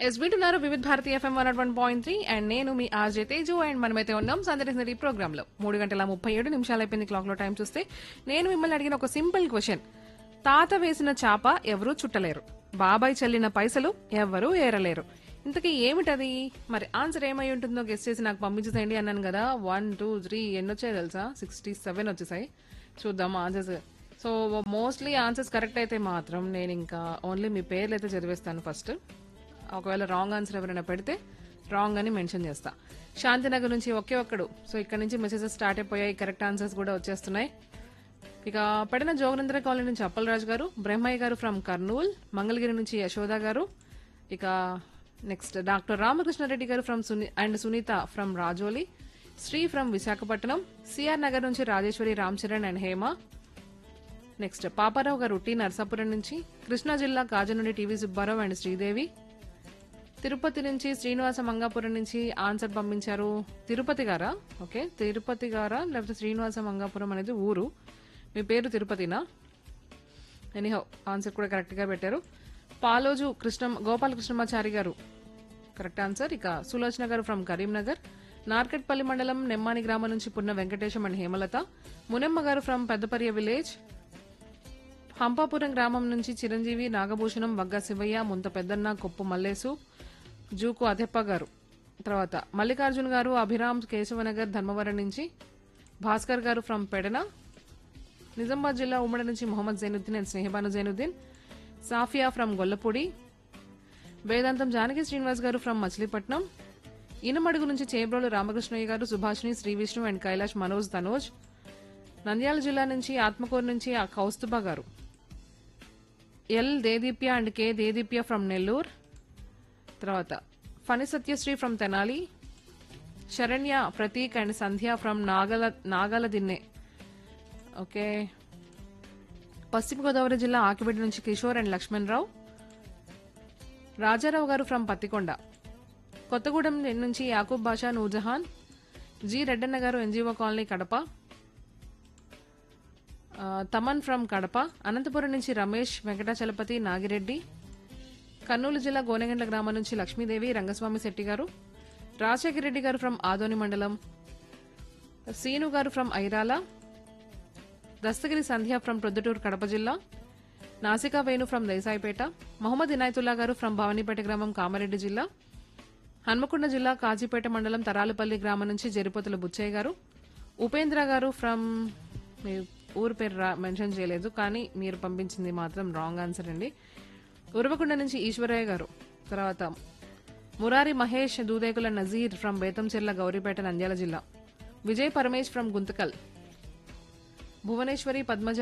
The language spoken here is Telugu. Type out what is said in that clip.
ఎస్ వింటున్నారు Vividh Bharati FM one one point three and నేను మీ ఆర్జే తేజు అండ్ మనమైతే ఉన్నాం సందర్శన ప్రోగ్రామ్ లో మూడు గంటల ముప్పై ఏడు నిమిషాలు అయిపోయింది క్లాక్ లో టైం చూస్తే నేను మిమ్మల్ని అడిగిన ఒక సింపుల్ క్వశ్చన్ తాత వేసిన చాప ఎవరూ చుట్టలేరు బాబాయ్ చల్లిన పైసలు ఎవరూ ఏరలేరు ఇంతకీ ఏమిటది మరి ఆన్సర్ ఏమై ఉంటుందో గెస్ట్ చేసి నాకు పంపించేసేయండి అన్నాను కదా వన్ టూ త్రీ ఎన్ని వచ్చాయి తెలుసా సిక్స్టీ సెవెన్ వచ్చేసాయి చూద్దాం answers so mostly answers correct అయితే మాత్రం నేను ఇంకా ఓన్లీ మీ పేర్లు అయితే చదివేస్తాను ఫస్ట్ ఒకవేళ రాంగ్ ఆన్సర్ ఎవరైనా పెడితే రాంగ్ అని మెన్షన్ చేస్తా శాంతినగర్ నుంచి ఒకే ఒక్కడు సో ఇక్కడ నుంచి మెసేజెస్ స్టార్ట్ అయిపోయాయి కరెక్ట్ ఆన్సర్స్ కూడా వచ్చేస్తున్నాయి ఇక పడిన జోగనందర కాలనీ నుంచి అప్పలరాజు గారు బ్రహ్మయ్య గారు ఫ్రమ్ కర్నూల్ మంగళగిరి నుంచి యశోద గారు ఇక నెక్స్ట్ డాక్టర్ రామకృష్ణారెడ్డి గారు from Suni and Sunitha from Rajoli Sri from Visakhapatnam CR Nagar నుంచి రాజేశ్వరి రామ్ చరణ్ అండ్ హేమ నెక్స్ట్ పాపారావు గారు టీ నర్సాపురం నుంచి కృష్ణా జిల్లా కాజ నుండి టీవీ సుబ్బారావు అండ్ శ్రీదేవి తిరుపతి నుంచి శ్రీనివాస మంగాపురం నుంచి ఆన్సర్ పంపించారు తిరుపతి గారా ఓకే తిరుపతి గారా లేకపోతే శ్రీనివాస మంగాపురం అనేది ఊరు మీ పేరు తిరుపతినా ఎనీహో ఆన్సర్ కూడా కరెక్ట్ గా పెట్టారు పాలోజు కృష్ణ గోపాలకృష్ణమాచారి గారు కరెక్ట్ ఆన్సర్ ఇక సులోచన గారు ఫ్రమ్ కరీంనగర్ నార్కెట్పల్లి మండలం నెమ్మాని గ్రామం నుంచి పున్న వెంకటేశం అండ్ హేమలత మునెమ్మ గారు ఫ్రమ్ పెద్దపర్య విలేజ్ హంపాపురం గ్రామం నుంచి చిరంజీవి నాగభూషణం వగ్గ శివయ్య ముంత పెద్దన్న కొప్పు మల్లేసు జూకు అదెప్ప గారు తర్వాత మల్లికార్జున్ గారు అభిరామ్ కేశవనగర్ ధర్మవరం నుంచి భాస్కర్ గారు ఫ్రమ్ పెడన నిజామాబాద్ జిల్లా ఉమ్మడి నుంచి మొహమ్మద్ జైనుద్దీన్ అండ్ స్నేహబాను జైనుద్దీన్ సాఫియా ఫ్రమ్ గొల్లపూడి వేదాంతం జానకి శ్రీనివాస్ గారు ఫ్రమ్ మచిలీపట్నం ఇనమడుగు నుంచి చేబ్రోలు రామకృష్ణయ్య గారు సుభాష్ని శ్రీ విష్ణు అండ్ కైలాష్ మనోజ్ తనోజ్ నంద్యాల జిల్లా నుంచి ఆత్మకూరు నుంచి ఆ కౌస్తుభ గారు L Deedeepya and K Deedeepya from Nellore తర్వాత Phani Satyasri from Tenali Saranya Prateek and Sandhya from Nagala Nagala Dinne okay Paschima Godavari జిల్లా ఆకిబెడ్డి నుంచి కిషోర్ అండ్ లక్ష్మణ్ రావు రాజారావు గారు ఫ్రమ్ పత్తికొండ కొత్తగూడెం నుంచి యాకూబ్ బాషా నూజహాన్ జి రెడ్డన్న గారు ఎన్జీఓ కాలనీ కడప ఆ, తమన్ ఫ్రమ్ కడప అనంతపురం నుంచి రమేష్ వెంకటాచలపతి నాగిరెడ్డి కర్నూలు జిల్లా గోనెగండ్ల గ్రామం నుంచి లక్ష్మీదేవి రంగస్వామి శెట్టి గారు రాజశేఖర రెడ్డి గారు ఫ్రమ్ ఆదోని మండలం సీను గారు ఫ్రమ్ ఐరాల దస్తగిరి సంధ్య ఫ్రమ్ ప్రొద్దుటూరు కడప జిల్లా నాసికా వేణు ఫ్రమ్ దేశాయిపేట మహమ్మద్ ఇనాయతుల్లా గారు ఫ్రమ్ భవానీపేట గ్రామం కామారెడ్డి జిల్లా హన్మకొండ జిల్లా కాజీపేట మండలం తరాలపల్లి గ్రామం నుంచి జరిపోతుల బుచ్చయ్య గారు ఉపేంద్ర గారు ఫ్రమ్ మీ ఊరు పేరు రా- మెన్షన్ చేయలేదు కానీ మీరు పంపించింది మాత్రం రాంగ్ ఆన్సర్ అండి ఉరవకొండ నుంచి ఈశ్వరయ్య గారు తర్వాత మురారి మహేష్ దూదేకుల నజీర్ ఫ్రమ్ బేతంచెర్ల గౌరీపేట నంద్యాల జిల్లా విజయ్ పరమేష్ ఫ్రమ్ గుంతకల్ భువనేశ్వరి పద్మజ